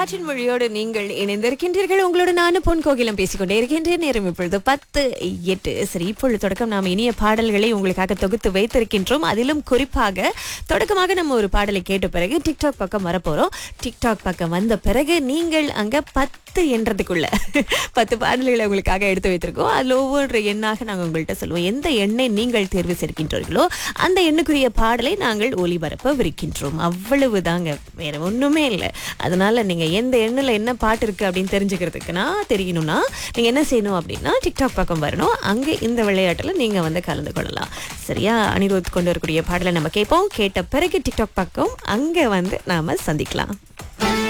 காற்றின் மொழியோடு நீங்கள் இணைந்திருக்கின்றீர்கள் உங்களோட நானும் பொன் கோகிலம் பேசிக்கொண்டே இருக்கின்றேன் நேரம் இப்பொழுது பத்து எட்டு சரி இப்பொழுது தொடக்கம் நாம் இனிய பாடல்களை உங்களுக்காக தொகுத்து வைத்திருக்கின்றோம் அதிலும் குறிப்பாக தொடக்கமாக நம்ம ஒரு பாடலை கேட்ட பிறகு டிக்டாக் பக்கம் வரப்போறோம் டிக்டாக் பக்கம் வந்த பிறகு நீங்கள் அங்க பத்து என்றதுக்குள்ள பத்து பாடல்களை உங்களுக்காக எடுத்து வைத்திருக்கோம் அதுல ஒவ்வொரு எண்ணாக நாங்கள் உங்கள்கிட்ட சொல்லுவோம் எந்த எண்ணை நீங்கள் தேர்வு செய்கின்றீர்களோ அந்த எண்ணுக்குரிய பாடலை நாங்கள் ஒளிபரப்பவிருக்கின்றோம் அவ்வளவுதாங்க வேற ஒண்ணுமே இல்லை அதனால நீங்க எந்த எண்ணில் என்ன பாட்டு இருக்கு அப்படின்னு தெரிஞ்சுக்கிறதுக்குன்னா தெரியணும்னா நீங்க என்ன செய்யணும் அப்படின்னா டிக்டாக் பக்கம் வரணும் அங்க இந்த விளையாட்டுல நீங்க வந்து கலந்து கொள்ளலாம் சரியா அனிருத் கொண்டு வரக்கூடிய பாடலை நம்ம கேட்போம் கேட்ட பிறகு டிக்டாக் பக்கம் அங்க வந்து நாம சந்திக்கலாம்